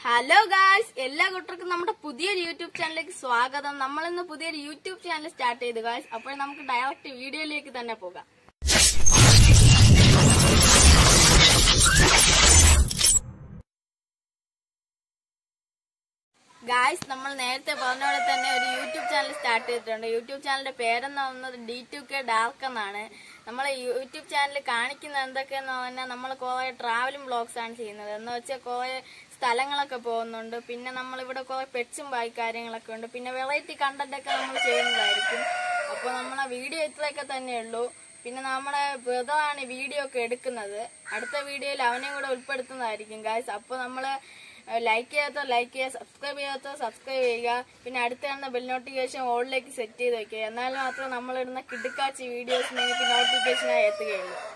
hello guys എല്ലാ കൂട്ടർക്കും നമ്മുടെ പുതിയൊരു യൂട്യൂബ് ചാനലിലേക്ക് സ്വാഗതം നമ്മൾ ഇന്ന് പുതിയൊരു യൂട്യൂബ് ചാനൽ സ്റ്റാർട്ട് ചെയ്തു ഗായ്സ് അപ്പോൾ നമുക്ക് ഡയറക്റ്റ് വീഡിയോയിലേക്ക് തന്നെ പോകാം ഗായ്സ് നമ്മൾ നേരത്തെ പറഞ്ഞ പോലെ തന്നെ ഒരു യൂട്യൂബ് ചാനൽ സ്റ്റാർട്ട് ചെയ്തിട്ടുണ്ട് യൂട്യൂബ് ചാനലിന്റെ പേരെന്ന് പറയുന്നത് ഡി ടു കെ ഡാർക്ക് എന്നാണ് നമ്മൾ യൂട്യൂബ് ചാനൽ കാണിക്കുന്ന എന്തൊക്കെയെന്ന് പറഞ്ഞാൽ നമ്മൾ കുറെ ട്രാവലിംഗ് ബ്ലോഗ്സ് ആണ് ചെയ്യുന്നത് എന്ന് വെച്ചാൽ കുറെ സ്ഥലങ്ങളൊക്കെ പോകുന്നുണ്ട് പിന്നെ നമ്മളിവിടെ കുറെ പെറ്റ്സും ബായി കാര്യങ്ങളൊക്കെ ഉണ്ട് പിന്നെ വെറൈറ്റി കണ്ടന്റ് ഒക്കെ നമ്മൾ ചെയ്യുന്നതായിരിക്കും അപ്പോൾ നമ്മളെ വീഡിയോ ഇത്രയൊക്കെ തന്നെയുള്ളൂ പിന്നെ നമ്മുടെ ബ്രദറാണ് ഈ വീഡിയോ ഒക്കെ എടുക്കുന്നത് അടുത്ത വീഡിയോയിൽ അവനെയും കൂടെ ഉൾപ്പെടുത്തുന്നതായിരിക്കും ഗായ്സ് അപ്പോൾ നമ്മൾ ലൈക്ക് ചെയ്യാത്ത ലൈക്ക് ചെയ്യുക സബ്സ്ക്രൈബ് ചെയ്യാത്ത സബ്സ്ക്രൈബ് ചെയ്യുക പിന്നെ അടുത്ത കാണുന്ന ബെൽ നോട്ടിഫിക്കേഷൻ ഓളിലേക്ക് സെറ്റ് ചെയ്ത് വെക്കുക എന്നാൽ മാത്രമേ നമ്മളിടുന്ന കിടുക്കാച്ചി വീഡിയോസ് നിങ്ങൾക്ക് നോട്ടിഫിക്കേഷനായി എത്തുകയുള്ളൂ